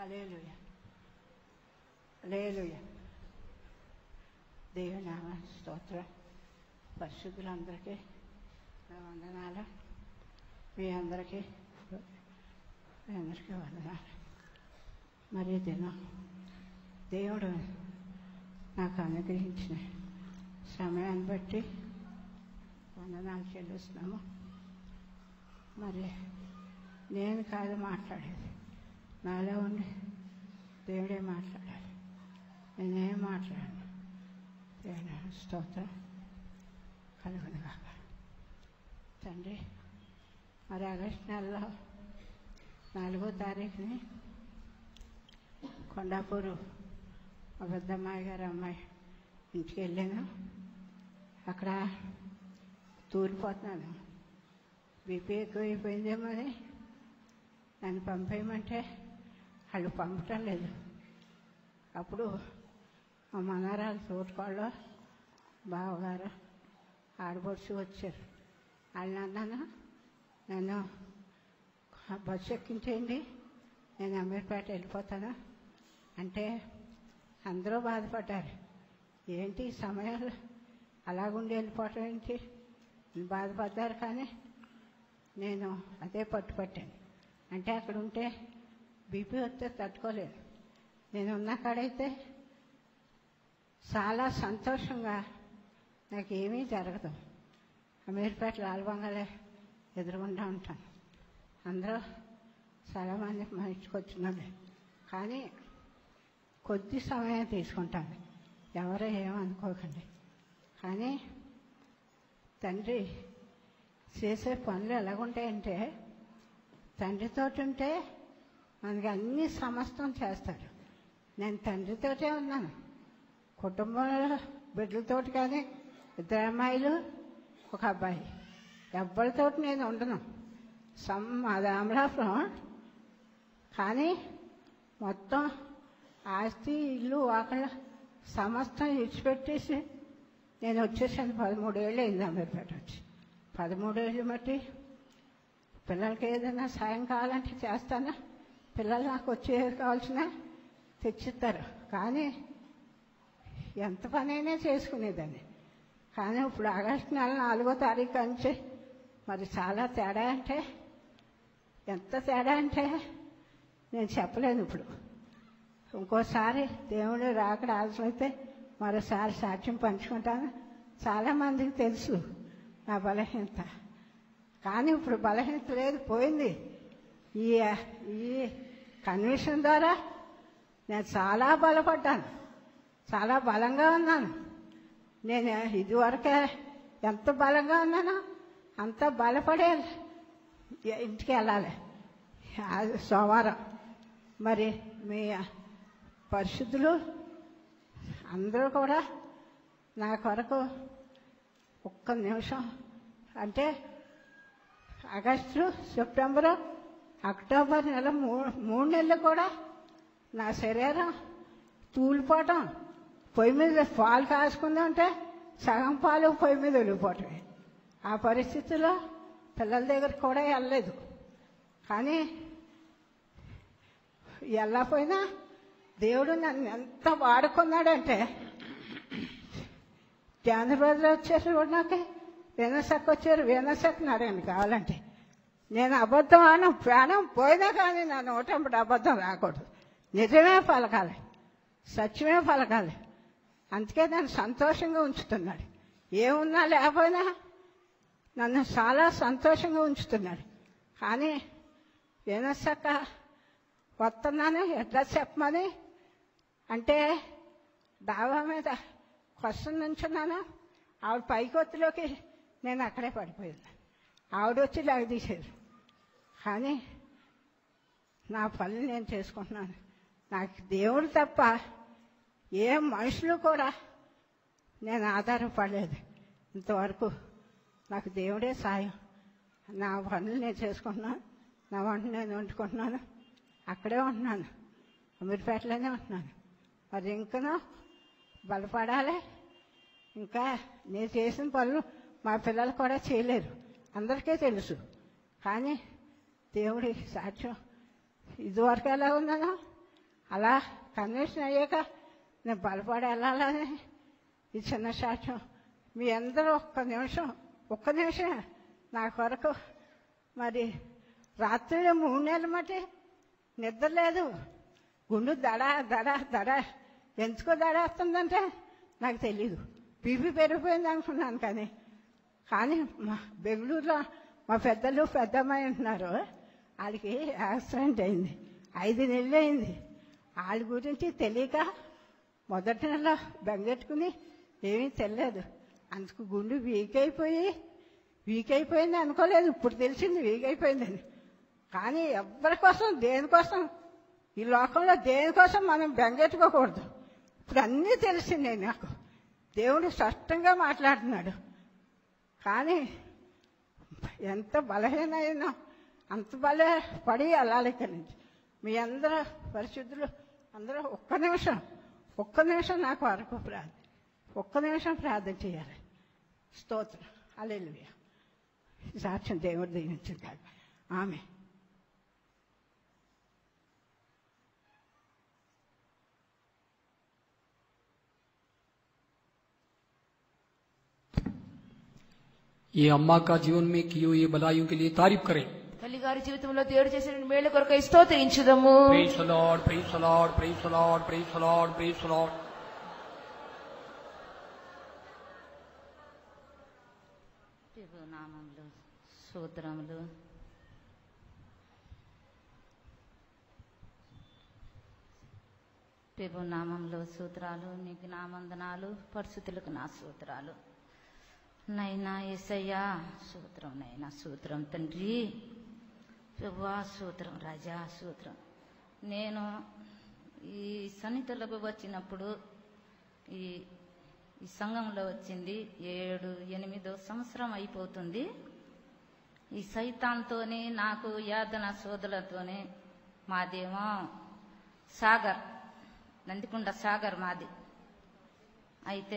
అలేలుయ అలేలుయ దేవుని నామ స్తోత్రం పరిశుద్ధులందరికీ నా వందనాలు మీ అందరికీ మీ అందరికీ వందనాలు మరి దినం దేవుడు నాకు అనుగ్రహించిన సమయాన్ని బట్టి వందనాలు చెల్లిస్తున్నాము మరి నేను కాదు మాట్లాడేది నాలో ఉండి దేవుడే మాట్లాడాలి నేనేం మాట్లాడాను దేవుని స్తోత్రం కలుగును కాక తండ్రి మరి ఆగస్టు నెలలో నాలుగో తారీఖుని కొండాపూరు మా పెద్దమ్మాయి గారు అమ్మాయి ఇంటికి వెళ్ళాను అక్కడ తూలిపోతున్నాను బీపీ ఎక్కువైపోయిందేమో అని నన్ను పంపేయమంటే వాళ్ళు పంపటం లేదు అప్పుడు మా మనరాలు తోటకోళ్ళు బావగారు ఆడపడుచు వచ్చారు వాళ్ళు అన్నాను నేను బస్సు ఎక్కించేయండి నేను అమీర్పేట వెళ్ళిపోతాను అంటే అందరూ బాధపడ్డారు ఏంటి ఈ సమయాలు అలాగుండి వెళ్ళిపోవటం ఏంటి బాధపడ్డారు కానీ నేను అదే పట్టుపట్టాను అంటే అక్కడ ఉంటే బీపీ వస్తే తట్టుకోలేదు నేను ఉన్న కాడైతే చాలా సంతోషంగా నాకు ఏమీ జరగదు అమీర్పేట లాల్బంగాలే ఎదురుగుండా ఉంటాను అందరూ చాలామంది మా ఇంటికి వచ్చినారు కానీ కొద్ది సమయం తీసుకుంటాను ఎవరో ఏమనుకోకండి కానీ తండ్రి చేసే పనులు ఎలాగుంటాయంటే తండ్రితో ఉంటే మనకి అన్ని సమస్తం చేస్తాడు నేను తండ్రితోటే ఉన్నాను కుటుంబంలో బిడ్డలతోటి కానీ ఇద్దరు అమ్మాయిలు ఒక అబ్బాయి ఎవ్వరితోటి నేను ఉండను సమ్ అది అమలాపురం కానీ మొత్తం ఆస్తి ఇల్లు వాకళ్ళ సమస్తం ఇచ్చిపెట్టేసి నేను వచ్చేసాను పదమూడేళ్ళు అయింది అమీర్పేట వచ్చి పదమూడేళ్ళు బట్టి పిల్లలకి ఏదైనా సాయం కావాలంటే చేస్తాను పిల్లలు నాకు వచ్చే కావాల్సిన తెచ్చిస్తారు కానీ ఎంత పనైనా చేసుకునేదాన్ని కానీ ఇప్పుడు ఆగస్టు నెల నాలుగో తారీఖు నుంచి మరి చాలా తేడా అంటే ఎంత తేడా అంటే నేను చెప్పలేను ఇప్పుడు ఇంకోసారి దేవుడు రాకడ అవసరమైతే మరోసారి సాక్ష్యం పంచుకుంటాను చాలామందికి తెలుసు నా బలహీనత కానీ ఇప్పుడు బలహీనత లేదు పోయింది ఈ ఈ కన్వెన్షన్ ద్వారా నేను చాలా బలపడ్డాను చాలా బలంగా ఉన్నాను నేను ఇదివరకే ఎంత బలంగా ఉన్నానో అంత బలపడే ఇంటికి వెళ్ళాలి అది సోమవారం మరి మీ పరిశుద్ధులు అందరూ కూడా నా కొరకు ఒక్క నిమిషం అంటే ఆగస్టు సెప్టెంబరు అక్టోబర్ నెల మూడు మూడు నెలలు కూడా నా శరీరం తూలిపోవటం పొయ్యి మీద పాలు కాసుకుందంటే సగం పాలు పొయ్యి మీద వెళ్ళిపోవటమే ఆ పరిస్థితిలో పిల్లల దగ్గర కూడా వెళ్ళలేదు కానీ వెళ్ళకపోయినా దేవుడు నన్ను ఎంత వాడుకున్నాడంటే జానపదులు వచ్చేసి కూడా నాకు వీనసక్ వచ్చారు వీనసక్ అడగండి కావాలంటే నేను అబద్ధం అను ప్రాణం పోయినా కానీ నా నోటంపటి అబద్ధం రాకూడదు నిజమే పలకాలి సత్యమే పలకాలి అందుకే నన్ను సంతోషంగా ఉంచుతున్నాడు ఏమున్నా లేకపోయినా నన్ను చాలా సంతోషంగా ఉంచుతున్నాడు కానీ వినసక్క వస్తున్నాను ఎట్లా చెప్పమని అంటే డాబా మీద క్వశ్చన్ నుంచున్నాను ఆవిడ పైకొత్తులోకి నేను అక్కడే పడిపోయాను ఆవిడ వచ్చి లాగ తీసేది కానీ నా పనులు నేను చేసుకుంటున్నాను నాకు దేవుడు తప్ప ఏ మనుషులు కూడా నేను ఆధారపడలేదు ఇంతవరకు నాకు దేవుడే సాయం నా పనులు నేను చేసుకుంటున్నాను నా వంట నేను వండుకుంటున్నాను అక్కడే ఉంటున్నాను అమీర్పేటలోనే ఉంటున్నాను మరి ఇంకనూ బలపడాలి ఇంకా నేను చేసిన పనులు మా పిల్లలు కూడా చేయలేరు అందరికీ తెలుసు కానీ దేవుడి సాక్ష్యం ఇదివరకు ఎలా ఉన్నానో అలా కన్వెన్షన్ అయ్యాక నేను బలపడి వెళ్ళాలని ఈ చిన్న సాక్ష్యం మీ అందరూ ఒక్క నిమిషం ఒక్క నిమిషం నా కొరకు మరి రాత్రి మూడు నెలల మట్టి నిద్ర లేదు గుండు దడ దడ దడ ఎందుకో దడేస్తుందంటే నాకు తెలీదు బీపీ పెరిగిపోయింది అనుకున్నాను కానీ కానీ మా బెంగళూరులో మా పెద్దలు పెద్దమ్మాయి ఉంటున్నారు వాళ్ళకి యాక్సిడెంట్ అయింది ఐదు నెలలు అయింది వాళ్ళ గురించి తెలియక మొదటి నెల బెంగెట్టుకుని ఏమీ తెలియదు అందుకు గుండు వీక్ అయిపోయి వీక్ అయిపోయింది అనుకోలేదు ఇప్పుడు తెలిసింది వీక్ అయిపోయిందని కానీ ఎవరి కోసం దేనికోసం ఈ లోకంలో దేనికోసం మనం బెంగెట్టుకోకూడదు ఇప్పుడు అన్నీ తెలిసిందే నాకు దేవుడు స్పష్టంగా మాట్లాడుతున్నాడు కానీ ఎంత బలహీనైనా అంత బల పడి వెళ్ళాలి ఇక్కడి నుంచి మీ అందరూ పరిశుద్ధులు అందరూ ఒక్క నిమిషం ఒక్క నిమిషం నాకు వరకు ప్రార్థన ఒక్క నిమిషం ప్రార్థన చేయాలి స్తోత్రం అల్లెలుయ సాక్ష్యం దేవుడు దీవించు కాదు ఆమె ये अम्मा का जीवन में की हुई भलाइयों के लिए तारीफ करें తల్లి గారి జీవితంలో దేవుడు చేసిన మేలు కొరకై స్తోత్రించుదము praise the Lord praise the Lord praise the Lord praise the Lord praise the Lord ప్రభు నామంలో సూత్రములు ప్రభు నామంలో సూత్రాలు నీకు నా వందనాలు పరిస్థితులకు నా సూత్రాలు నైనా ఎసయ్యా సూత్రం నైనా సూత్రం తండ్రి ప్రభువా సూత్రం రాజా సూత్రం నేను ఈ సన్నిధులకు వచ్చినప్పుడు ఈ ఈ సంఘంలో వచ్చింది ఏడు ఎనిమిదో సంవత్సరం అయిపోతుంది ఈ సైతాన్తోనే నాకు యాదన సోదరులతోనే మాదేమో సాగర్ నందికొండ సాగర్ మాది అయితే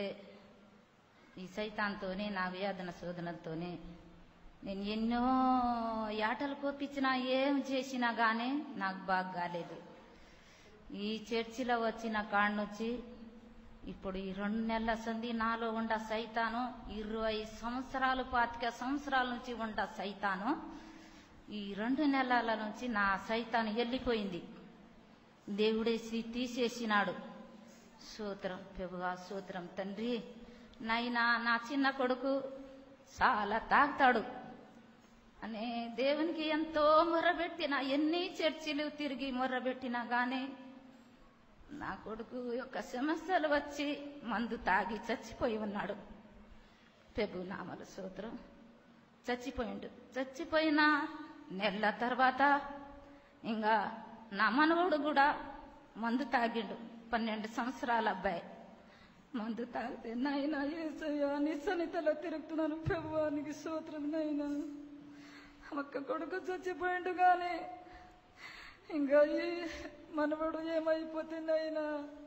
ఈ సైతాన్తోనే నా వ్యాధన శోధనతోనే నేను ఎన్నో యాటలు కోపించినా ఏం చేసినా గానీ నాకు బాగా కాలేదు ఈ చర్చిలో వచ్చిన కాడ నుంచి ఇప్పుడు ఈ రెండు నెలల సంధి నాలో ఉండ సైతాను ఇరవై సంవత్సరాలు పాతిక సంవత్సరాల నుంచి ఉండ సైతాను ఈ రెండు నెలల నుంచి నా సైతాను వెళ్ళిపోయింది దేవుడేసి తీసేసినాడు సూత్రం పెబుగా సూత్రం తండ్రి నైనా నా చిన్న కొడుకు చాలా తాగుతాడు అనే దేవునికి ఎంతో మొర్రబెట్టిన ఎన్ని చర్చిలు తిరిగి మొర్రబెట్టినా గానీ నా కొడుకు యొక్క సమస్యలు వచ్చి మందు తాగి చచ్చిపోయి ఉన్నాడు ప్రభు నామల సూత్రం చచ్చిపోయిండు చచ్చిపోయిన నెల తర్వాత ఇంకా నా మనవడు కూడా మందు తాగిండు పన్నెండు సంవత్సరాల అబ్బాయి మందు తాగితే నాయన ఏసయ్యా నీ సన్నిధిలో తిరుగుతున్నాను ప్రభువానికి సూత్రం నాయనా ఒక్క కొడుకు చచ్చిపోయిండు గాని ఇంకా ఈ మనవడు ఏమైపోతుంది అయినా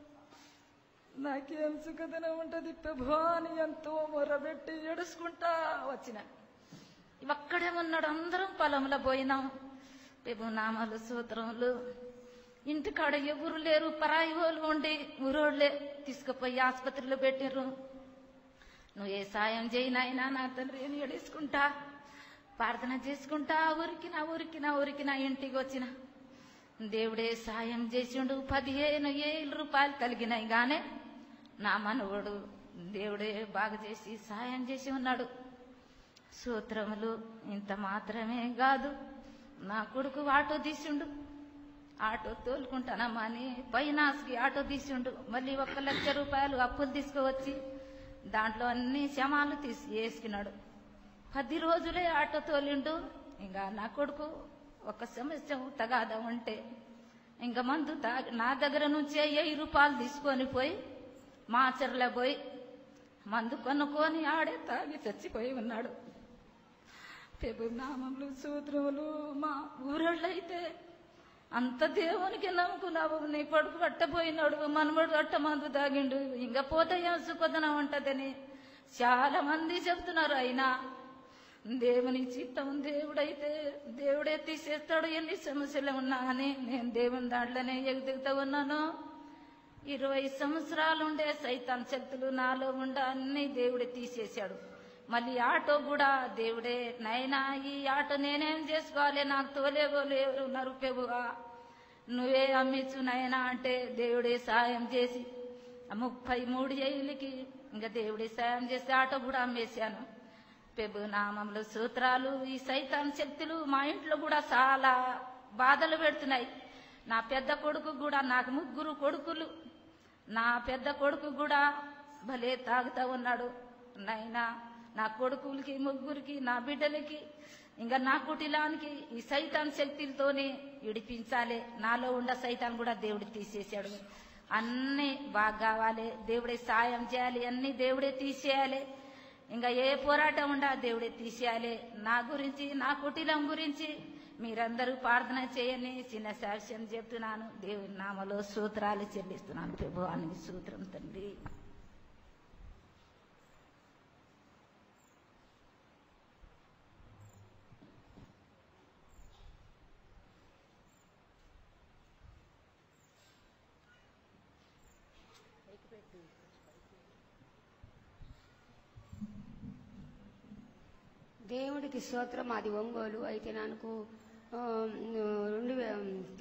నాకేం సుఖదన ఉంటది ప్రభా అని ఎంతో మొరబెట్టి ఏడుచుకుంటా వచ్చిన ఒక్కడే ఉన్నాడు అందరం పొలంలో పోయినాం ప్రభు నామాలు సూత్రములు ఇంటికాడ ఎవరు లేరు పరాయి వాళ్ళు ఉండి ఊరోళ్ళే తీసుకుపోయి ఆసుపత్రిలో పెట్టారు నువ్వు ఏ సాయం చేయనాయినా నా తండ్రి అని ఏడుచుకుంటా ప్రార్థన చేసుకుంటా ఉరికినా ఉరికినా ఉరికినా ఇంటికి వచ్చిన దేవుడే సాయం చేసిండు పదిహేను ఏళ్ళు రూపాయలు కలిగినాయి గానే నా మనవడు దేవుడే బాగా చేసి సాయం చేసి ఉన్నాడు సూత్రములు ఇంత మాత్రమే కాదు నా కొడుకు ఆటో తీసిండు ఆటో తోలుకుంటానమ్మా అని ఫైనాన్స్కి ఆటో తీసిండు మళ్ళీ ఒక్క లక్ష రూపాయలు అప్పులు తీసుకువచ్చి దాంట్లో అన్ని శమాలు తీసి వేసుకున్నాడు పది రోజులే ఆటో తోలిండు ఇంకా నా కొడుకు ఒక సంవత్సరం తగాద ఉంటే ఇంకా మందు తాగి నా దగ్గర నుంచే వెయ్యి రూపాయలు తీసుకొని పోయి మాచర్ల పోయి మందు కొనుక్కొని ఆడే తాగి చచ్చిపోయి ఉన్నాడు ప్రభు నామములు సూత్రములు మా ఊరళ్ళైతే అంత దేవునికి నమ్ముకున్నావు నీ కొడుకు పట్టపోయినాడు మనమడు అట్ట మందు తాగిండు ఇంకా పోతే ఏం సుఖదనం ఉంటదని చాలా మంది చెబుతున్నారు అయినా దేవుని చిత్తం దేవుడైతే దేవుడే తీసేస్తాడు ఎన్ని సమస్యలు ఉన్నా అని నేను దేవుని దాంట్లోనే ఎగుదిగుతూ ఉన్నాను ఇరవై సంవత్సరాలు ఉండే సైతాన్ శక్తులు నాలో ఉండ అన్ని దేవుడే తీసేశాడు మళ్ళీ ఆటో కూడా దేవుడే నైనా ఈ ఆటో నేనేం చేసుకోవాలి నాకు తోలేగోలు ఎవరు ఉన్నారు ప్రభువా నువ్వే అమ్మించు నాయనా అంటే దేవుడే సాయం చేసి ఆ ముప్పై మూడు ఏళ్ళకి ఇంకా దేవుడే సాయం చేసి ఆటో కూడా అమ్మేశాను ప్రభు నామంలో సూత్రాలు ఈ సైతాన్ శక్తులు మా ఇంట్లో కూడా చాలా బాధలు పెడుతున్నాయి నా పెద్ద కొడుకు కూడా నాకు ముగ్గురు కొడుకులు నా పెద్ద కొడుకు కూడా భలే తాగుతా ఉన్నాడు నైనా నా కొడుకులకి ముగ్గురికి నా బిడ్డలకి ఇంకా నా కుటిలానికి ఈ సైతాన్ శక్తులతోనే విడిపించాలి నాలో ఉన్న సైతాన్ కూడా దేవుడు తీసేశాడు అన్ని బాగా కావాలి దేవుడే సాయం చేయాలి అన్ని దేవుడే తీసేయాలి ఇంకా ఏ పోరాటం ఉండా దేవుడే తీసేయాలి నా గురించి నా కుటిలం గురించి మీరందరూ ప్రార్థన చేయని చిన్న సాక్ష్యం చెప్తున్నాను దేవుని నామలో సూత్రాలు చెల్లిస్తున్నాను ప్రభు అని సూత్రం తండ్రి దేవుడికి స్తోత్రం అది ఒంగోలు అయితే నాకు ఆ, రెండు వే-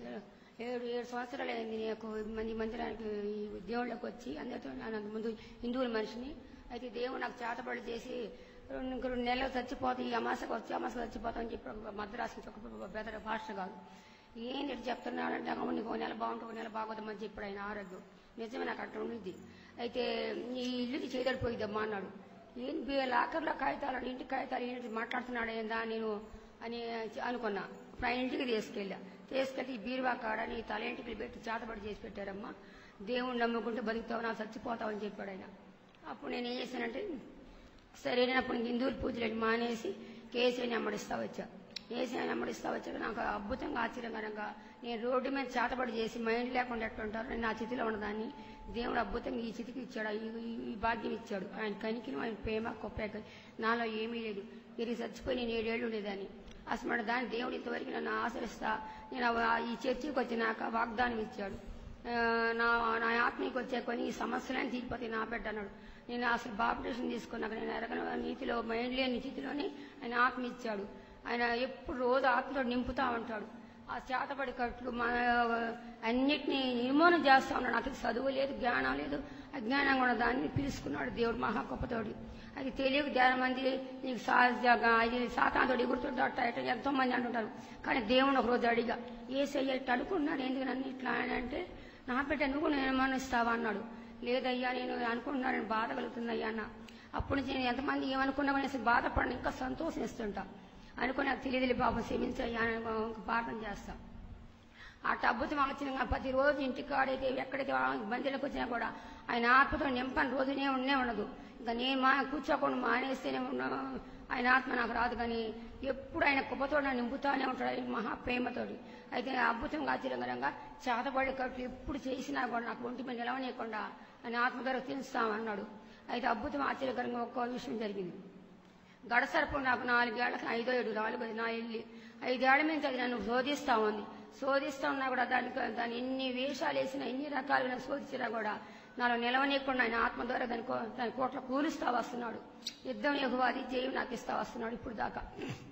ఏడు ఏడు సంవత్సరాలు అయింది నాకు మంది మందిరానికి ఈ దేవుళ్ళకి వచ్చి అందరితో నేను అంత ముందు హిందువుల మనిషిని అయితే దేవుడు నాకు చేతబడి చేసి రెండు ఇంక రెండు నెలలు చచ్చిపోతాయి ఈ అమాసకు వచ్చి అమాసకు చచ్చిపోతాం అని చెప్పి ఒక మద్రాసు నుంచి ఒక బెదర భాష కాదు ఏంటి ఇటు చెప్తున్నాడంటే అవును నీకు ఒక నెల బాగుంటుంది ఒక నెల బాగోదమ్మని చెప్పాడు ఆయన ఆరోగ్యం నిజమే నాకు అట్లా ఉండిద్ది అయితే ఈ ఇల్లుకి చేయదడిపోయిద్దమ్మా అన్నాడు ఏం బి- లాకర్లో కాగితాలు ఇంటి కాగితాలు ఏంటి మాట్లాడుతున్నాడు ఏందా నేను అని అనుకున్నా ఇప్పుడు ఆయన ఇంటికి తీసుకెళ్ళా తీసుకెళ్తే ఈ బీరువా కాడ నీ తల ఇంటికి పెట్టి చేతబడి చేసి పెట్టారమ్మా దేవుణ్ణి నమ్ముకుంటే బతుకుతావు నాకు చచ్చిపోతావు అని చెప్పాడు ఆయన అప్పుడు నేను ఏం చేశానంటే సరే నేను అప్పుడు హిందువుల పూజలు మానేసి కేసీని అమ్మడిస్తా వచ్చా కేసీని అమ్మడిస్తా వచ్చాక నాకు అద్భుతంగా ఆశ్చర్యకరంగా నేను రోడ్డు మీద చేతబడి చేసి మైండ్ లేకుండా ఎట్టుంటారు నేను నా చితిలో ఉన్నదాన్ని దేవుడు అద్భుతంగా ఈ చితికి ఇచ్చాడు ఈ- ఈ- ఈ భాగ్యం ఇచ్చాడు ఆయన కనికిని ఆయన ప్రేమ కొప్పేక నాలో ఏమీ లేదు ఇది చచ్చిపోయి నేను ఏడేళ్ళు ఉండేదాన్ని అసలు దాన్ని దేవుడు ఇంతవరకు నన్ను ఆశ్రయిస్తా నేను ఆ- ఈ చర్చికి వచ్చినాక వాగ్దానం ఇచ్చాడు ఆ, నా నా ఆత్మీయకి వచ్చే కొన్ని ఈ సమస్యలని తీసిపోతాయి నా బిడ్డ అన్నాడు నేను అసలు బాప్టేషన్ తీసుకున్నాక నేను ఎరగన నీతిలో మైండ్ లేని స్థితిలోని ఆయన ఆత్మ ఇచ్చాడు ఆయన ఎప్పుడు రోజు ఆత్మతో నింపుతా ఉంటాడు ఆ చేతబడి కట్లు మన అన్నిటినీ నిర్మూలన చేస్తా ఉన్నాడు నాకు చదువు లేదు జ్ఞానం లేదు అజ్ఞానం కూడా దాన్ని పిలుచుకున్నాడు దేవుడు మహా గొప్పతోడు అది తెలియక చాలా మంది నీకు సహజంగా ఇది సాతాంతోడు ఎగురుతుంటాడు ఇట్లా ఎంతో మంది అంటుంటారు కానీ దేవుని ఒక రోజు అడిగా ఏ చెయ్యట్టు అనుకుంటున్నాను ఎందుకు నన్ను ఇట్లా అని అంటే నా బిడ్డ నువ్వు నేను ఏమనిస్తావా అన్నాడు లేదయ్యా నేను అనుకుంటున్నాను నేను బాధ కలుగుతుందయ్యా అన్న అప్పటి నుంచి నేను ఎంతమంది ఏమనుకున్నా కానీ అసలు బాధపడను ఇంకా సంతోషిస్తుంటా అనుకుని నాకు తెలియదు బాబు క్షమించయ్యా అని ఒక ప్రార్థన చేస్తా అట్ట అద్భుతం ఆశ్చర్యంగా ప్రతిరోజు ఇంటికాడైతే ఎక్కడైతే బందీలకు వచ్చినా కూడా ఆయన ఆత్మతో నింపని రోజునే ఉండే ఉండదు ఇంకా నేను మా కూర్చోకుండా మానేస్తేనే ఉన్నా ఆయన ఆత్మ నాకు రాదు కానీ ఎప్పుడు ఆయన కుప్పతో నింపుతానే ఉంటాడు ఆయన మహా ప్రేమతోటి అయితే అద్భుతంగా ఆశ్చర్యకరంగా చేతబడి కట్లు ఎప్పుడు చేసినా కూడా నాకు ఒంటి మీద నిలవనీయకుండా ఆయన ఆత్మ ద్వారా తెలుస్తామన్నాడు అయితే అద్భుతం ఆశ్చర్యకరంగా ఒక్కో విషయం జరిగింది గడసరపు నాకు నాలుగేళ్లకి ఐదో ఏడు నాలుగు నా ఇల్లు ఐదేళ్ల మీద అది నన్ను శోధిస్తా ఉంది శోధిస్తా ఉన్నా కూడా దానికి దాని ఎన్ని వేషాలు వేసినా ఎన్ని రకాలుగా నన్ను శోధించినా కూడా నాలో నిలవనీయకుండా ఆయన ఆత్మ ద్వారా దాని కో- దాని కోట్ల కూలుస్తా వస్తున్నాడు యుద్ధం ఎగువాది జయం నాకు ఇస్తా వస్తున్నాడు ఇప్పుడు దాకా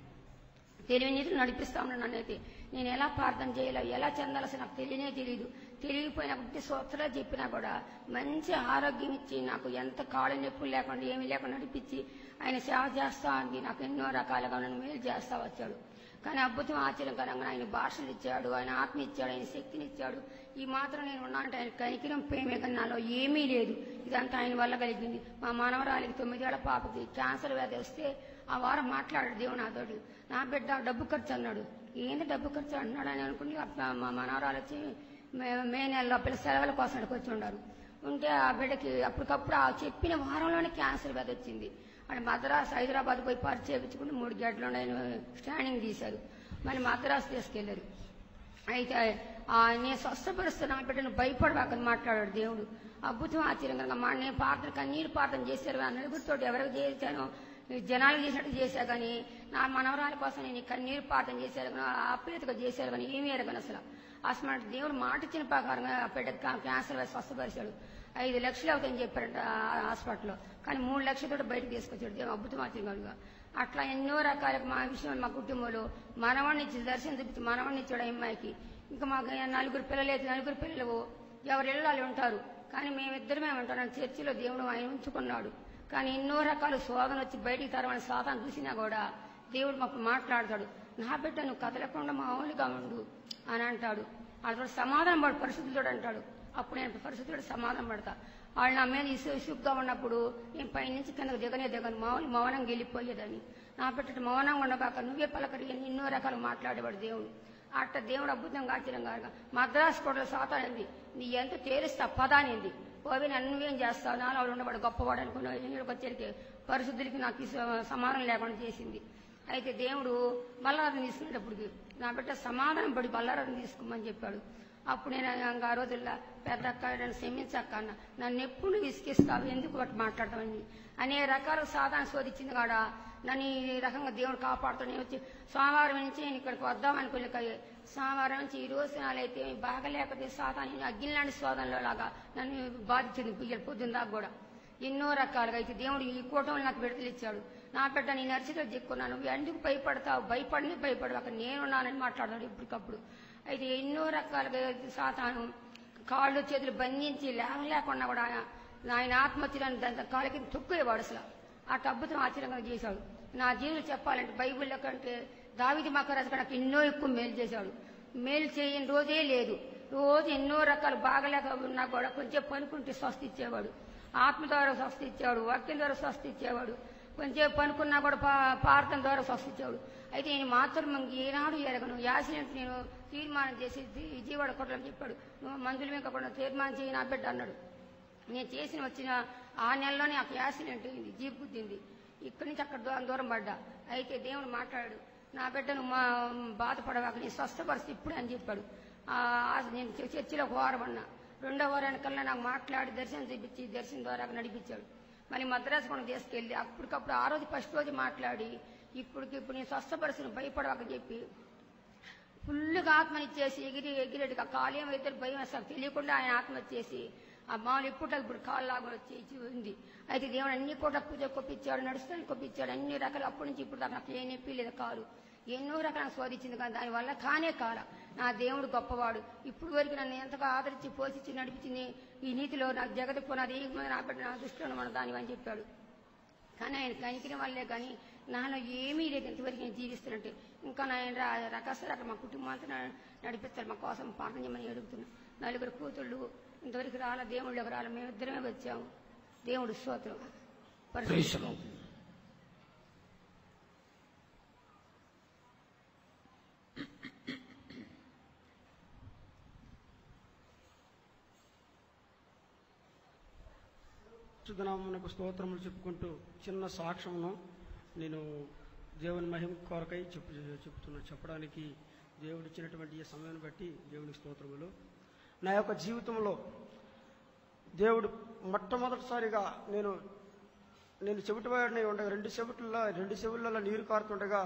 తెలివి నీతులు నడిపిస్తా ఉన్నాను నన్నైతే నేను ఎలా ప్రార్థన చేయాలో ఎలా చెందాల్సి నాకు తెలియనే తెలియదు తెలియపోయిన బుద్ధి సూత్రాలు చెప్పినా కూడా మంచి ఆరోగ్యం ఇచ్చి నాకు ఎంత కాళ్ళు నొప్పులు లేకుండా ఏమీ లేకుండా నడిపించి ఆయన సేవ చేస్తా అని నాకు ఎన్నో రకాలుగా నన్ను మేలు చేస్తా వచ్చాడు కానీ అద్భుతం ఆశ్చర్యకరంగా ఆయన భాషలు ఇచ్చాడు ఆయన ఆత్మ ఇచ్చాడు ఆయన శక్తిని ఇచ్చాడు ఈ మాత్రం నేను ఉన్నా అంటే ఆయన కనికిరం ప్రేమే కానీ నాలో ఏమీ లేదు ఇదంతా ఆయన వల్ల కలిగింది మా మనవరాలికి తొమ్మిదేళ్ల పాపకి క్యాన్సర్ వ్యాధి వస్తే ఆ వారం మాట్లాడాడు దేవుడు నాతోటి నా బిడ్డ డబ్బు ఖర్చు అన్నాడు ఏంది డబ్బు ఖర్చు అంటున్నాడు అని అనుకుని అప్ప- మా మనవరాలు వచ్చి మే మే నెలలో పిల్ల సెలవుల కోసం అక్కడికి వచ్చి ఉన్నారు ఉంటే ఆ బిడ్డకి అప్పటికప్పుడు ఆ చెప్పిన వారంలోనే క్యాన్సర్ వ్యాధి వచ్చింది అని మద్రాసు హైదరాబాద్ పోయి పరిచయం చేయించుకుని మూడు గంటలు స్కానింగ్ తీశారు మళ్ళీ మద్రాసు తీసుకెళ్లారు అయితే ఆ నేను స్వస్థపరుస్తున్నా బిడ్డను భయపడవాకని మాట్లాడాడు దేవుడు అద్భుతం ఆశ్చర్యంగా మా నేను ప్రార్థన కన్నీరు ప్రార్థన చేశారు ఆ నలుగురితో ఎవరికి చేశానో ఈ జనాలు చేసినట్టు చేశా కానీ నా మనవరాల కోసం నేను ఈ కన్నీరు పాఠం చేశాను కానీ ఆప్యాయతగా చేశాను కానీ ఏమీ ఎరగను అసలు అసలు దేవుడు మాట ఇచ్చిన ప్రకారంగా ఆ బిడ్డకు కా- క్యాన్సర్ వేసి స్వస్థపరిచాడు ఐదు లక్షలు అవుతాయని చెప్పారంట ఆ హాస్పిటల్లో కానీ మూడు లక్షలతో బయటకు తీసుకొచ్చాడు దేవుడు అద్భుతం ఆశ్చర్యంగా అట్లా ఎన్నో రకాల మా విషయంలో మా కుటుంబంలో మనవాడిని ఇచ్చి దర్శనం చూపించి మనవాడిని ఇచ్చాడు ఆ అమ్మాయికి ఇంకా మాకు నలుగురు పిల్లలు అయితే నలుగురు పిల్లలు ఎవరి ఇళ్ళు వాళ్ళు ఉంటారు కానీ మేమిద్దరమే ఉంటాం చర్చిలో దేవుడు ఆయన ఉంచుకున్నాడు కానీ ఎన్నో రకాల శోధన వచ్చి బయటికి తరమని సాతాను చూసినా కూడా దేవుడు మాకు మాట్లాడతాడు నా బిడ్డ నువ్వు కదలకుండా మామూలుగా ఉండు అని అంటాడు వాళ్ళతో సమాధానం పడు పరిశుద్ధుడు అంటాడు అప్పుడు నేను పరిశుద్ధుడు సమాధానం పడతా వాళ్ళు నా మీద ఇసు ఇసుగ్గా ఉన్నప్పుడు నేను పైనుంచి కిందకు దిగనే దిగను మౌనం మౌనంగా వెళ్ళిపోయేదని నా బిడ్డ మౌనంగా ఉండబాక నువ్వే పలకరి అని ఎన్నో రకాలు మాట్లాడేవాడు దేవుడు అట్ట దేవుడు అద్భుతంగా ఆశ్చర్యంగా మద్రాసు కోటలో సాతానింది నీ ఎంత తేలిస్తా పదానింది పోవి నన్ను నువ్వేం చేస్తావు నాలో వాడు ఉండవాడు గొప్పవాడు అనుకున్నావు ఎన్నికకి వచ్చేరికి పరిశుద్ధులకి నాకు ఈ స- సమానం లేకుండా చేసింది అయితే దేవుడు బల్లారం తీసుకునేటప్పటికి నా బిడ్డ సమాధానం పడి బల్లారం తీసుకోమని చెప్పాడు అప్పుడు నేను ఇంకా ఆ రోజుల్లో పెద్ద అక్క నన్ను క్షమించక్క అన్న నన్ను ఎప్పుడు విసిగిస్తావు ఎందుకు బట్టి మాట్లాడతామని అనే రకాల సాధన శోధించింది కాడ నన్ను ఈ రకంగా దేవుడు కాపాడుతాడు నేను వచ్చి సోమవారం నుంచి నేను ఇక్కడికి వద్దాం అనుకునే సోమవారం నుంచి ఈ రోజు నాలైతే బాగలేకపోతే సాధారణ అగ్గిలాంటి శోధనలో లాగా నన్ను బాధించింది పుయ్యలు పొద్దున్న దాకా కూడా ఎన్నో రకాలుగా అయితే దేవుడు ఈ కూటమి నాకు విడుదల ఇచ్చాడు నా బిడ్డ నేను అరిచితో చిక్కున్నాను నువ్వు ఎందుకు భయపడతావు భయపడని భయపడు అక్కడ నేనున్నానని మాట్లాడాడు ఇప్పటికప్పుడు అయితే ఎన్నో రకాలుగా సాతాను కాళ్ళు చేతులు బంధించి లేకుండా కూడా ఆయన ఆయన ఆత్మహత్యలను దాని కాళ్ళకి తొక్కుయేవాడు అసలు అటు అద్భుతం ఆశ్చర్యంగా చేశాడు నా జీవులు చెప్పాలంటే బైబిల్లో కంటే దావిది మకరాజు నాకు ఎన్నో ఎక్కువ మేలు చేశాడు మేలు చేయని రోజే లేదు రోజు ఎన్నో రకాలు బాగలేక ఉన్నా కూడా కొంచెం పనుకుంటే స్వస్థ ఇచ్చేవాడు ఆత్మ ద్వారా స్వస్థ ఇచ్చేవాడు వాక్యం ద్వారా స్వస్థ ఇచ్చేవాడు కొంచెం పనుకున్నా కూడా పా పార్థం ద్వారా స్వస్థ ఇచ్చేవాడు అయితే నేను మాత్రం ఇంక ఏనాడు ఎరగను యాక్సిడెంట్ నేను తీర్మానం చేసి జీ- విజయవాడ కొట్టాలని చెప్పాడు నువ్వు మందుల మీద కూడా తీర్మానం చేయి నా బిడ్డ అన్నాడు నేను చేసిన వచ్చిన ఆ నెలలోనే నాకు యాక్సిడెంట్ అయింది జీప్ గుద్దింది ఇక్కడి నుంచి అక్కడ దూరం దూరం పడ్డా అయితే దేవుడు మాట్లాడాడు నా బిడ్డను మా బాధపడవాక నీ స్వస్థపరిస్థితి ఇప్పుడే అని చెప్పాడు ఆ, నేను చ- చర్చిలో ఒక వారం అన్నా రెండో వారానికల్లా నాకు మాట్లాడి దర్శనం చూపించి దర్శనం ద్వారా నడిపించాడు మళ్ళీ మద్రాసు కూడా తీసుకెళ్ళి అప్పటికప్పుడు ఆ రోజు ఫస్ట్ రోజు మాట్లాడి ఇప్పటికి ఇప్పుడు నేను స్వస్థపరిచిన భయపడవాక చెప్పి ఫుల్గా ఆత్మనిచ్చేసి ఎగిరి ఎగిరేట్టుగా కాలు ఏమైతే భయం అసలు తెలియకుండా ఆయన ఆత్మ వచ్చేసి ఆ మామూలు ఇప్పుడు ఇప్పుడు కాళ్ళు లాగా వచ్చి ఇచ్చి ఉంది అయితే దేవుడు అన్ని కూడా పూజ కొప్పించాడు నడుస్తాను కొప్పించాడు అన్ని రకాలు అప్పటి నుంచి ఇప్పుడు దాకా నాకు ఏ నొప్పి లేదు కాలు ఎన్నో రకాల శోధించింది కానీ దానివల్ల కానే కాల నా దేవుడు గొప్పవాడు ఇప్పుడు వరకు నన్ను ఎంతగా ఆదరించి పోషించి నడిపించింది ఈ నీతిలో నాకు జగతి పునాది ఈ నా బిడ్డ నా దృష్టిలో మన దాని అని చెప్పాడు కానీ ఆయన కనికిన వల్లే కానీ నాలో ఏమీ లేదు ఇంతవరకు నేను జీవిస్తున్నట్టు ఇంకా నాయన రకస్తారు అక్కడ మా కుటుంబం అంతా న- నడిపిస్తారు మా కోసం పాఠం చేయమని అడుగుతున్నా నలుగురు కూతుళ్ళు ఇంతవరకు రాల దేవుళ్ళకి రాల మేమిద్దరమే వచ్చాము దేవుడు స్తోత్రం Praise the పరిశుద్ధం Lord. శుద్ధనామమునకు స్తోత్రములు చెప్పుకుంటూ చిన్న సాక్ష్యమును నేను దేవుని మహిమ కొరకై చెప్పు చెప్తున్నా చెప్పడానికి దేవుడు ఇచ్చినటువంటి ఈ సమయాన్ని బట్టి దేవునికి స్తోత్రములు నా యొక్క జీవితంలో దేవుడు మొట్టమొదటిసారిగా నేను నేను చెవిటివాడిని ఉండగా రెండు చెవిటిల్లో రెండు చెవులలో నీరు కారుతుండగా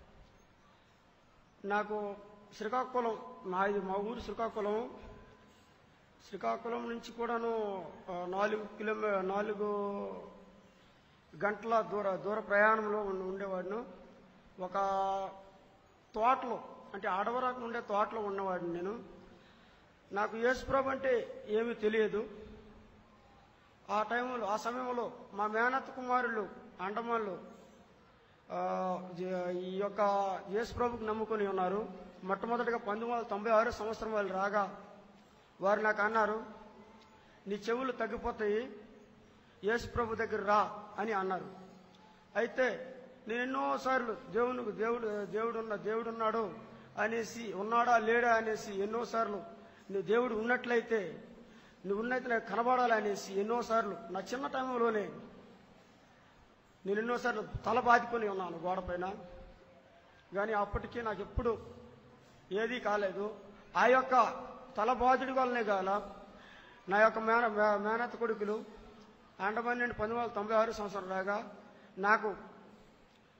నాకు శ్రీకాకుళం నాది మా ఊరు శ్రీకాకుళం శ్రీకాకుళం నుంచి కూడాను ఆ, నాలుగు కిలోమీ నాలుగు గంటల దూర దూర ప్రయాణంలో ఉండి- ఉండేవాడిను ఒక తోటలో అంటే ఆడవరాకు ఉండే తోటలో ఉన్నవాడిని నేను నాకు యేసుప్రభు అంటే ఏమీ తెలియదు ఆ టైంలో ఆ సమయంలో మా మేనత్ కుమారులు అండమాన్లు ఆ, జ- ఈ యొక్క యేసుప్రభుకి నమ్ముకొని ఉన్నారు మొట్టమొదటిగా పంతొమ్మిది వందల తొంభై ఆరు సంవత్సరం వాళ్ళు రాగా వారు నాకు అన్నారు నీ చెవులు తగ్గిపోతాయి యేసుప్రభు దగ్గర రా అని అన్నారు అయితే నేను ఎన్నోసార్లు దేవునికి దేవుడు దేవుడున్న దేవుడున్నాడు అనేసి ఉన్నాడా లేడా అనేసి ఎన్నోసార్లు నువ్వు దేవుడు ఉన్నట్లయితే నువ్వు ఉన్నైతే నాకు కనబడాలి అనేసి ఎన్నోసార్లు నా చిన్న టైంలోనే నేను ఎన్నోసార్లు తల బాదుకొని ఉన్నాను గోడ పైన కానీ అప్పటికీ నాకు ఎప్పుడు ఏదీ కాలేదు ఆ యొక్క తల బాధుడి వల్లనే కాల నా యొక్క మేన మే- మేనత్త కొడుకులు అండమాన్ నుండి పంతొమ్మిది వందల తొంభై ఆరు సంవత్సరం రాగా నాకు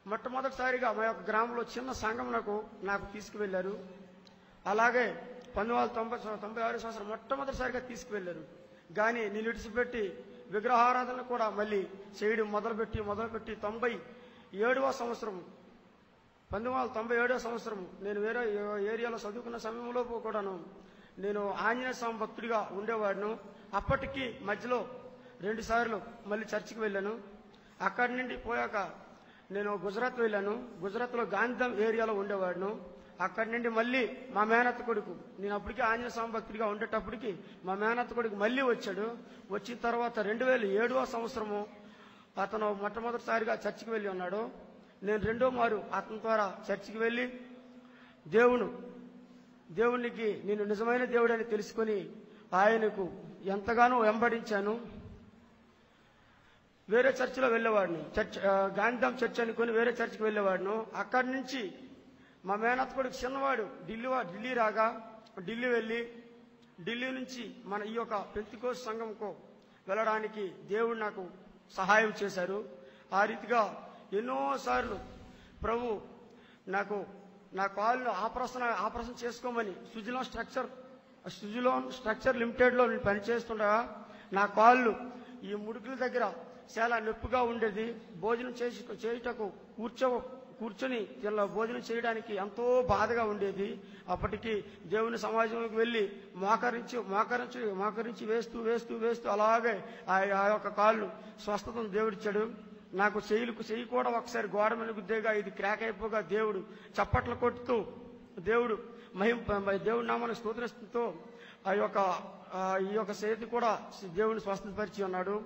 మొట్టమొదటిసారిగా మా యొక్క గ్రామంలో చిన్న సంఘం నాకు నాకు తీసుకువెళ్లారు అలాగే పంతొమ్మిది వందల తొంభై తొంభై ఆరు సంవత్సరం మొట్టమొదటిసారిగా తీసుకువెళ్లారు కానీ నేను విడిచిపెట్టి విగ్రహారాధన కూడా మళ్ళీ చేయడం మొదలుపెట్టి మొదలుపెట్టి తొంభై ఏడవ సంవత్సరం పంతొమ్మిది వందల తొంభై ఏడవ సంవత్సరం నేను వేరే ఏ- ఏరియాలో చదువుకున్న సమయంలో కూడాను నేను ఆంజనేయ స్వామి భక్తుడిగా ఉండేవాడిను అప్పటికి మధ్యలో రెండు సార్లు మళ్ళీ చర్చికి వెళ్ళాను అక్కడి నుండి పోయాక నేను గుజరాత్ వెళ్ళాను గుజరాత్లో గాంధీధామ్ ఏరియాలో ఉండేవాడిను అక్కడి నుండి మళ్ళీ మా మేనత్త కొడుకు నేను అప్పటికి ఆంజనేయ స్వామి భక్తుడిగా ఉండేటప్పటికి మా మేనత్త కొడుకు మళ్ళీ వచ్చాడు వచ్చిన తర్వాత రెండు వేల ఏడవ సంవత్సరము అతను మొట్టమొదటిసారిగా చర్చికి వెళ్ళి ఉన్నాడు నేను రెండో మారు అతని ద్వారా చర్చికి వెళ్ళి దేవుడు దేవునికి నేను నిజమైన దేవుడని తెలుసుకొని ఆయనకు ఎంతగానో వెంబడించాను వేరే చర్చిలో వెళ్ళేవాడిని చర్చ్ ఆ, గాంధీధామ్ చర్చ్ అనుకుని వేరే చర్చికి వెళ్ళేవాడిను అక్కడి నుంచి మా మేనత్త కొడుకు చిన్నవాడు ఢిల్లీ వా- ఢిల్లీ రాగా ఢిల్లీ వెళ్ళి ఢిల్లీ నుంచి మన ఈ యొక్క పెంతికోస్ సంఘంకు వెళ్ళడానికి దేవుడు నాకు సహాయం చేశారు ఆ రీతిగా ఎన్నోసార్లు ప్రభు నాకు నా కాళ్ళు ఆపరేషన్ ఆపరేషన్ చేసుకోమని సుజిలోన్ స్ట్రక్చర్ సుజిలోన్ స్ట్రక్చర్ లిమిటెడ్లో నేను పనిచేస్తుండగా నా కాళ్ళు ఈ ముడుకుల దగ్గర చాలా నొప్పిగా ఉండేది భోజనం చేసి చేయుటకు కూర్చో కూర్చొని ఇలా భోజనం చేయడానికి ఎంతో బాధగా ఉండేది అప్పటికి దేవుని సమాజంలోకి వెళ్ళి మోకరించి మోకరించి మోకరించి వేస్తూ వేస్తూ వేస్తూ అలాగే ఆ ఆ యొక్క కాళ్ళు స్వస్థతను దేవుడిచ్చాడు నాకు చెయ్యిలకు చెయ్యి కూడా ఒకసారి గోడ మీద గుద్దేగా ఇది క్రాక్ అయిపోగా దేవుడు చప్పట్లు కొట్టుతూ దేవుడు మహిం దేవుడి నామాన్ని స్తోత్రిస్తూ ఆ యొక్క ఆ, ఈ యొక్క చేతి కూడా దేవుని స్వస్థపరిచి ఉన్నాడు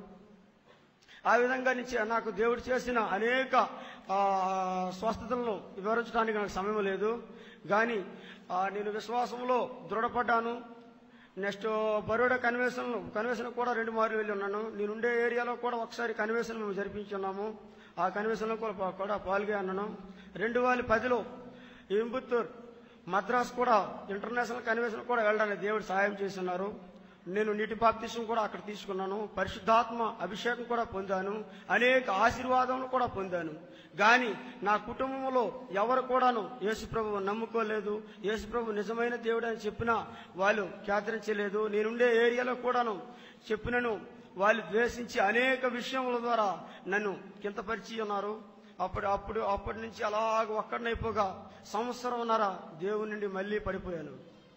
ఆ విధంగా నుంచి నాకు దేవుడు చేసిన అనేక ఆ, స్వస్థతలను వివరించడానికి నాకు సమయం లేదు కానీ ఆ, నేను విశ్వాసంలో దృఢపడ్డాను నెక్స్ట్ బరోడా కన్వెన్షన్ కన్వెన్షన్ కూడా రెండు మార్లు వెళ్ళి ఉన్నాను నేను ఉండే ఏరియాలో కూడా ఒకసారి కన్వెన్షన్ మేము జరిపించున్నాము ఆ కన్వెన్షన్లో కూడా కూడా పాల్గొన్నాను రెండు వేల పదిలో ఇంబుత్తూర్ మద్రాస్ కూడా ఇంటర్నేషనల్ కన్వెన్షన్ కూడా వెళ్ళడానికి దేవుడు సహాయం చేస్తున్నారు నేను నీటి బాప్తిసం కూడా అక్కడ తీసుకున్నాను పరిశుద్ధాత్మ అభిషేకం కూడా పొందాను అనేక ఆశీర్వాదములు కూడా పొందాను గాని నా కుటుంబంలో ఎవరు కూడాను యేసుప్రభు నమ్ముకోలేదు యేసుప్రభు నిజమైన దేవుడు అని చెప్పినా వాళ్ళు ఖ్యాతించలేదు నేనుండే ఏరియాలో కూడాను చెప్పినను వాళ్ళు ద్వేషించి అనేక విషయముల ద్వారా నన్ను కింతపరిచి ఉన్నారు అప్పుడు అప్పుడు అప్పటి నుంచి అలాగ ఒక్కడినైపోగా సంవత్సరంన్నర దేవుని నుండి మళ్ళీ పడిపోయాను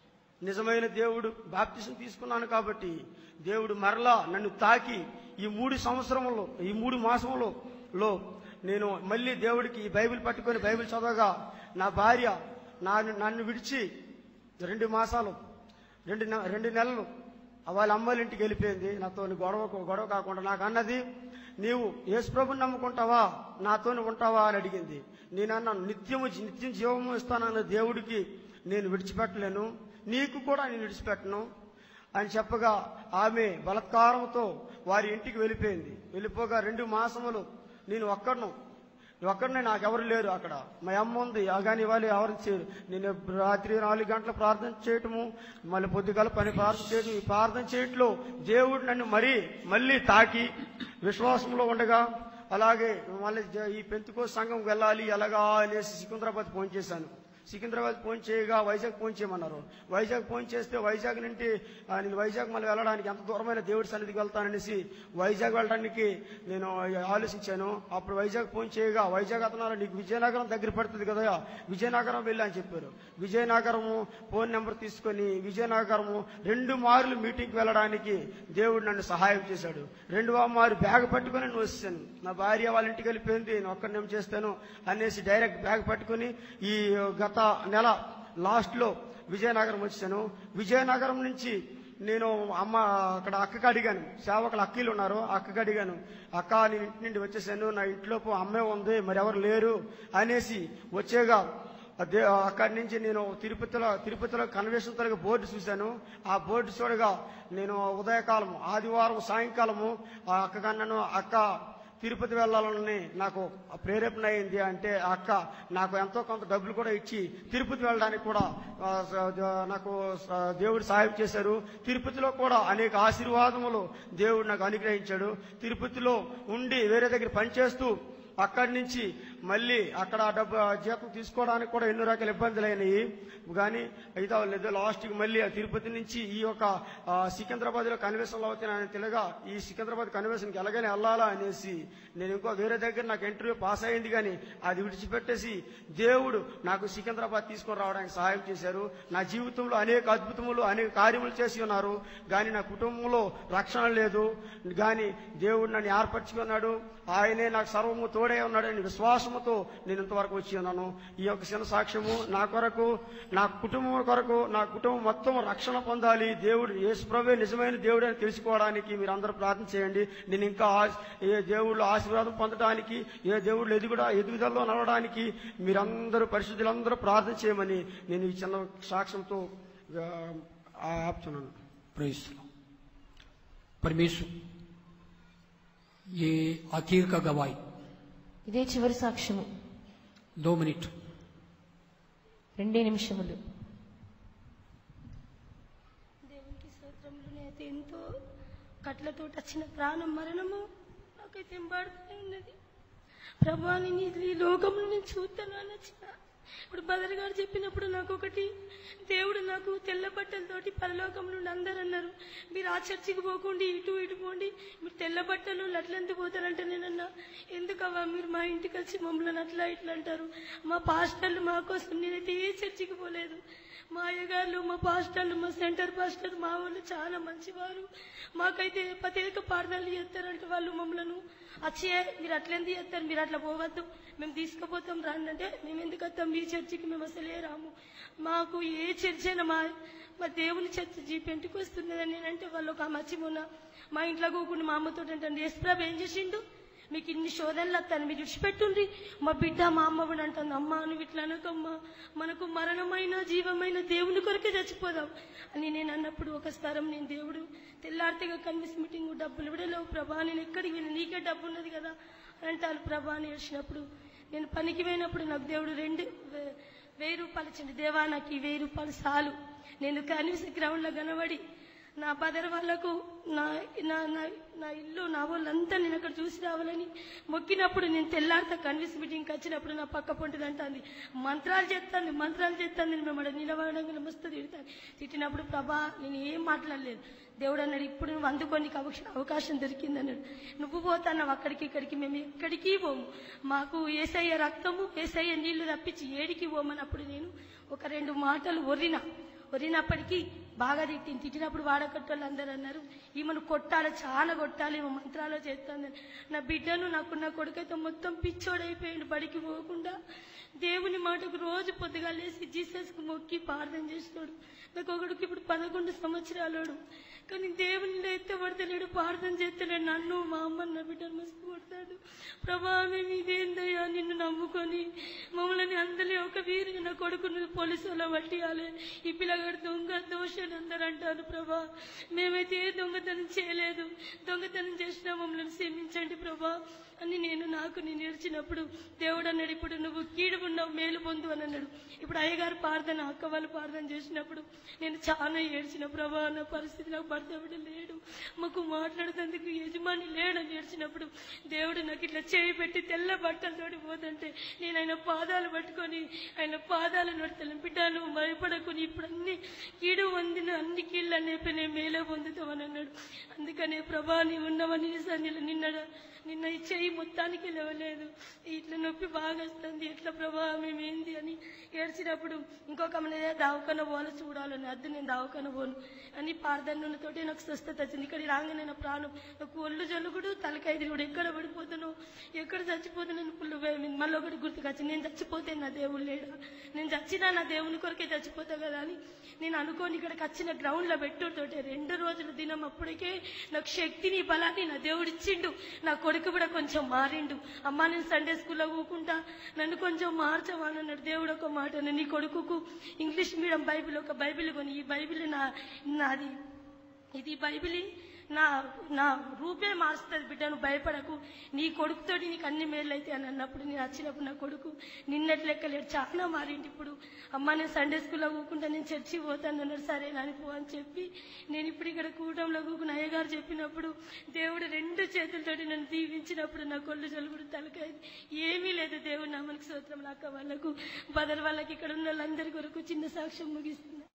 నిజమైన దేవుడు బాప్తిసం తీసుకున్నాను కాబట్టి దేవుడు మరలా నన్ను తాకి ఈ మూడు సంవత్సరంలో ఈ మూడు మాసంలో లో నేను మళ్ళీ దేవుడికి ఈ బైబిల్ పట్టుకొని బైబిల్ చదవగా నా భార్య నా నన్ను విడిచి రెండు మాసాలు రెండు నె- రెండు నెలలు వాళ్ళ అమ్మాయిల ఇంటికి వెళ్ళిపోయింది నాతో గొడవ గొడవ కాకుండా నాకు అన్నది నీవు యేసుప్రభుని నమ్ముకుంటావా నాతోని ఉంటావా అని అడిగింది నేను అన్నాను నిత్యము నిత్యం జీవము ఇస్తానన్న దేవుడికి నేను విడిచిపెట్టలేను నీకు కూడా నేను విడిచిపెట్టను అని చెప్పగా ఆమె బలత్కారంతో వారి ఇంటికి వెళ్ళిపోయింది వెళ్ళిపోగా రెండు మాసములు నేను ఒక్కడను ఒక్కడనే నాకెవరు లేరు అక్కడ మా అమ్మ ఉంది కానీ వాళ్ళు ఎవరు చేయరు నేను రాత్రి నాలుగు గంటల ప్రార్థన చేయటము మళ్ళీ పొద్దుగాల పని ప్రార్థన చేయటం ఈ ప్రార్థన చేయట్లో దేవుడు నన్ను మరీ మళ్ళీ తాకి విశ్వాసంలో ఉండగా అలాగే మళ్ళీ జ- ఈ పెంతుకో సంఘం వెళ్ళాలి ఎలాగా అనేసి సికింద్రాబాద్ ఫోన్ చేశాను సికింద్రాబాద్ ఫోన్ చేయగా వైజాగ్ ఫోన్ చేయమన్నారు వైజాగ్ ఫోన్ చేస్తే వైజాగ్ నుండి ఆ, నేను వైజాగ్ మళ్ళీ వెళ్ళడానికి ఎంత దూరమైన దేవుడి సన్నిధికి వెళ్తాననేసి వైజాగ్ వెళ్ళడానికి నేను ఆలోచించాను అప్పుడు వైజాగ్ ఫోన్ చేయగా వైజాగ్ అతన్నారు నీకు విజయనగరం దగ్గర పడుతుంది కదా విజయనగరం వెళ్ళి అని చెప్పారు విజయనగరము ఫోన్ నెంబర్ తీసుకొని విజయనగరము రెండు మార్లు మీటింగ్కి వెళ్ళడానికి దేవుడు నన్ను సహాయం చేశాడు రెండవ మారు బ్యాగ్ పట్టుకొని నేను వచ్చాను నా భార్య వాళ్ళ ఇంటికి వెళ్ళిపోయింది నేను ఒక్కడిని ఏం చేస్తాను అనేసి డైరెక్ట్ బ్యాగ్ పట్టుకొని ఈ గత నెల లాస్ట్ లో విజయనగరం వచ్చాను విజయనగరం నుంచి నేను అమ్మ అక్కడ అక్కకి అడిగాను సేవకులు అక్కీలు ఉన్నారు అక్కకి అడిగాను అక్క నేను ఇంటి నుండి వచ్చేసాను నా ఇంట్లోపు అమ్మే ఉంది మరి ఎవరు లేరు అనేసి వచ్చేగా అదే అక్కడి నుంచి నేను తిరుపతిలో తిరుపతిలో కన్వెన్షన్ తరగతి బోర్డు చూశాను ఆ బోర్డు చూడగా నేను ఉదయకాలం ఆదివారం సాయంకాలము ఆ అక్కగా నన్ను అక్క తిరుపతి వెళ్ళాలని నాకు ప్రేరేపణ అయింది అంటే ఆ అక్క నాకు ఎంతో కొంత డబ్బులు కూడా ఇచ్చి తిరుపతి వెళ్ళడానికి కూడా ఆ, స- ద- నాకు స- దేవుడు సహాయం చేశారు తిరుపతిలో కూడా అనేక ఆశీర్వాదములు దేవుడు నాకు అనుగ్రహించాడు తిరుపతిలో ఉండి వేరే దగ్గర పనిచేస్తూ అక్కడి నుంచి మళ్ళీ అక్కడ ఆ డబ్బు ఆ జీతం తీసుకోవడానికి కూడా ఎన్నో రకాల ఇబ్బందులు అయినాయి కానీ అయితే లేదు లాస్ట్కి మళ్ళీ ఆ తిరుపతి నుంచి ఈ యొక్క ఆ, సికింద్రాబాద్ లో కన్వెన్షన్ అవుతున్నాయని తెలియగా ఈ సికింద్రాబాద్ కన్వెన్షన్కి ఎలాగైనా వెళ్ళాలా అనేసి నేను ఇంకో వేరే దగ్గర నాకు ఇంటర్వ్యూ పాస్ అయింది కానీ అది విడిచిపెట్టేసి దేవుడు నాకు సికింద్రాబాద్ తీసుకొని రావడానికి సహాయం చేశారు నా జీవితంలో అనేక అద్భుతములు అనేక కార్యములు చేసి ఉన్నారు కానీ నా కుటుంబంలో రక్షణ లేదు కానీ దేవుడు నన్ను ఏర్పరచుకున్నాడు ఆయనే నాకు సర్వము తోడే ఉన్నాడని విశ్వాసముతో నేను ఇంతవరకు వచ్చి ఉన్నాను ఈ యొక్క చిన్న సాక్ష్యము నా కొరకు నా కుటుంబం కొరకు నా కుటుంబం మొత్తం రక్షణ పొందాలి దేవుడు యేసుప్రభే నిజమైన దేవుడు అని తెలుసుకోవడానికి మీరు అందరూ ప్రార్థన చేయండి నేను ఇంకా ఆశ- ఏ దేవుళ్ళు ఆశీర్వాదం పొందడానికి ఏ దేవుళ్ళు ఎదుగుడ ఎదుగుదలలో నడవడానికి మీరందరూ పరిశుద్ధులందరూ ప్రార్థన చేయమని నేను ఈ చిన్న సాక్ష్యంతో ఆ, ఆపుతున్నాను प्रेस परमेश्वर ये आखिर का गवाही ఇదే చివరి సాక్ష్యము दो मिनट రెండే నిమిషములు దేవునికి స్తోత్రములు నేనైతే ఎంతో కట్లతో వచ్చిన ప్రాణం మరణము నాకైతే ఎంబాడుతూనే ఉన్నది ప్రభా నేను ఇది ఈ లోకంలో నేను చూస్తాను అని వచ్చిన ఇప్పుడు బదర్ గారు చెప్పినప్పుడు నాకు ఒకటి దేవుడు నాకు తెల్ల బట్టలతోటి పరలోకం నుండి అందరు అన్నారు మీరు ఆ చర్చికి పోకండి ఇటు ఇటు పోండి మీరు తెల్ల బట్టలు అట్లెందుకు పోతారంటే నేనన్నా ఎందుకవ్వా మీరు మా ఇంటికి వచ్చి మమ్మల్ని అట్లా ఇట్లా అంటారు మా పాస్టర్లు మా కోసం నేనైతే ఏ చర్చికి పోలేదు మా అయ్యగారులు మా పాస్టర్లు మా సెంటర్ పాస్టర్ మా వాళ్ళు చాలా మంచివారు మాకైతే ప్రత్యేక ప్రార్థనలు చేస్తారంటే వాళ్ళు మమ్మల్ని వచ్చే మీరు అట్లెందుకు చేస్తారు మీరు అట్లా పోవద్దు మేము తీసుకుపోతాం రండి అంటే మేము ఎందుకు వస్తాం మీ చర్చికి మేము అసలే రాము మాకు ఏ చర్చ్ అయినా మా మా దేవుని చర్చ్ జీపెంట్కి వస్తున్నదని నేనంటే వాళ్ళు ఒక మచ్చి మొన్న మా ఇంట్లో కూకుని మా అమ్మతో అంటే యేసుప్రభు ఏం చేసిండు మీకు ఇన్ని శోధనలు వస్తాను మీరు విడిచిపెట్టుండ్రి మా బిడ్డ మా అమ్మ కూడా అంటుంది అమ్మ నువ్వు ఇట్లా అనకమ్మా మనకు మరణమైన జీవమైన దేవుని కొరకే చచ్చిపోదాం అని నేను అన్నప్పుడు ఒక స్థరం నేను దేవుడు తెల్లారితేగా కన్విన్స్ మీటింగ్ డబ్బులు కూడా లేవు ప్రభా నేను ఎక్కడికి వెళ్ళి నీకే డబ్బు ఉన్నది కదా అని అంటారు ప్రభా అని ఏడ్చినప్పుడు నేను పనికి పోయినప్పుడు నాకు దేవుడు రెండు వే- వెయ్యి రూపాయలు ఇచ్చిండు దేవా నాకు ఈ వెయ్యి రూపాయలు చాలు నేను కన్విన్స్ గ్రౌండ్లో కనబడి నా బదర్ వాళ్ళకు నా నా నా- నా ఇల్లు నా వాళ్ళంతా నేను అక్కడ చూసి రావాలని మొక్కినప్పుడు నేను తెల్లారితో కన్విన్స్ మీటింగ్కి వచ్చినప్పుడు నా పక్క పొంటిది అంటుంది మంత్రాలు చేస్తాను మంత్రాలు చేస్తాను నేను మేము అక్కడ నిలబడగా మస్తు తిడతాను తిట్టినప్పుడు ప్రభా నేను ఏం మాట్లాడలేదు దేవుడు అన్నాడు ఇప్పుడు నువ్వు అందుకో నీకు అవకాశం అవకాశం దొరికింది అన్నాడు నువ్వు పోతాన్నావు అక్కడికి ఇక్కడికి మేము ఎక్కడికి పోము మాకు ఏసయ్య రక్తము ఏసయ్య నీళ్లు తప్పించి ఏడికి పోమన్నప్పుడు నేను ఒక రెండు మాటలు ఒర్రినా వరినప్పటికీ బాగా తిట్టింది తిట్టినప్పుడు వాడకట్టోళ్ళు అందరూ అన్నారు ఈమెను కొట్టాలి చాలా కొట్టాలి ఈమె మంత్రాలు చేస్తుంది నా బిడ్డను నాకున్న కొడుకైతే మొత్తం పిచ్చోడైపోయిండు బడికి పోకుండా దేవుని మాటకు రోజు పొద్దుగా లేసి జీసస్కు మొక్కి ప్రార్థన చేసినాడు నాకు ఒకడికి ఇప్పుడు పదకొండు సంవత్సరాలోడు కానీ దేవుని ఎత్తబడతలేడు ప్రార్థన చేస్తలేడు నన్ను మా అమ్మ నా బిడ్డను మస్తు కొడతాడు ప్రభా మేము ఇదేందయ్యా నిన్ను నమ్ముకొని మమ్మల్ని అందలే ఒక వీరిని నా కొడుకును పోలీసు వాళ్ళ పట్టియాలి ఈ పిల్లగాడు దొంగ దోషని అందరూ అంటారు ప్రభా మేమైతే ఏ దొంగతనం చేయలేదు దొంగతనం చేసినా మమ్మల్ని క్షమించండి ప్రభా అని నేను నాకు నేను ఏడ్చినప్పుడు దేవుడు అన్నాడు ఇప్పుడు నువ్వు కీడు ఉన్నావు మేలు పొందు అని అన్నాడు ఇప్పుడు అయ్యగారు ప్రార్థన అక్క వాళ్ళు ప్రార్థన చేసినప్పుడు నేను చాలా ఏడ్చిన ప్రభా నా పరిస్థితి నాకు భర్త బిడ్డ లేడు మాకు మాట్లాడుతందుకు యజమాని లేడని ఏడ్చినప్పుడు దేవుడు నాకు ఇట్లా చేయి పెట్టి తెల్ల బట్టలతోటి పోతుంటే నేను ఆయన పాదాలు పట్టుకొని ఆయన పాదాలు నడతలు బిడ్డ నువ్వు భయపడకుని ఇప్పుడు అన్ని కీడు పొందిన అన్ని కీళ్ళు అనేపి నేను మేలే పొందుతామని అన్నాడు అందుకనే ప్రభా నీ ఉన్నవని సన్నిలో నిన్న నిన్న ఈ చెయ్యి మొత్తానికి లేవలేదు ఇట్లా నొప్పి బాగా వస్తుంది ఎట్లా ప్రభా మేమేంది అని ఏడ్చినప్పుడు ఇంకొక ఆమె దావకన పోవాలి చూడాలని అద్దు నేను దావకన పోను అని పార్దన్నులతోటి నాకు స్వస్థత వచ్చింది ఇక్కడ రాగానే నా ప్రాణం నాకు ఒళ్ళు జలుగుడు తలకైదు కూడా ఎక్కడ పడిపోతాను ఎక్కడ చచ్చిపోతానని పుల్లు భయమైంది మళ్ళీ ఒకటి గుర్తుకొచ్చింది నేను చచ్చిపోతే నా దేవుడు లేడా నేను చచ్చినా నా దేవుని కొరకే చచ్చిపోతా కదా అని నేను అనుకోని ఇక్కడికి వచ్చిన గ్రౌండ్ లో పెట్టుతోటే రెండు రోజుల దినం అప్పటికే నాకు శక్తిని బలాన్ని నా దేవుడు ఇచ్చిండు నా కొడుకు కూడా కొంచెం మారిండు అమ్మా నేను సండే స్కూల్లో ఊకుంటా నన్ను కొంచెం మార్చమని అన్నాడు దేవుడు ఒక మాట అన్నాడు, నీ కొడుకుకు ఇంగ్లీష్ మీడియం బైబిల్ ఒక బైబిల్ కొని ఈ బైబిల్ నా నాది ఇది బైబిల్ నా నా రూపే మారుస్తుంది బిడ్డ నువ్వు భయపడకు నీ కొడుకుతోటి నీకు అన్ని మేలు అయితే అని అన్నప్పుడు నేను వచ్చినప్పుడు నా కొడుకు నిన్నటి లెక్క లేడు చాలా మారింది ఇప్పుడు అమ్మ నేను సండే స్కూల్లో కూకుంటా నేను చర్చి పోతాను అన్నాడు సరే నాని పో అని చెప్పి నేను ఇప్పుడు ఇక్కడ కూటంలో కూకుని అయ్యగారు చెప్పినప్పుడు దేవుడు రెండు చేతులతోటి నన్ను దీవించినప్పుడు నా కొళ్ళు జలుబుడు తలకాయ ఏమీ లేదు దేవుడు నా మనకు సూత్రం అక్క వాళ్ళకు బదల వాళ్ళకి ఇక్కడ ఉన్న వాళ్ళందరి కొరకు చిన్న సాక్ష్యం ముగిస్తున్నా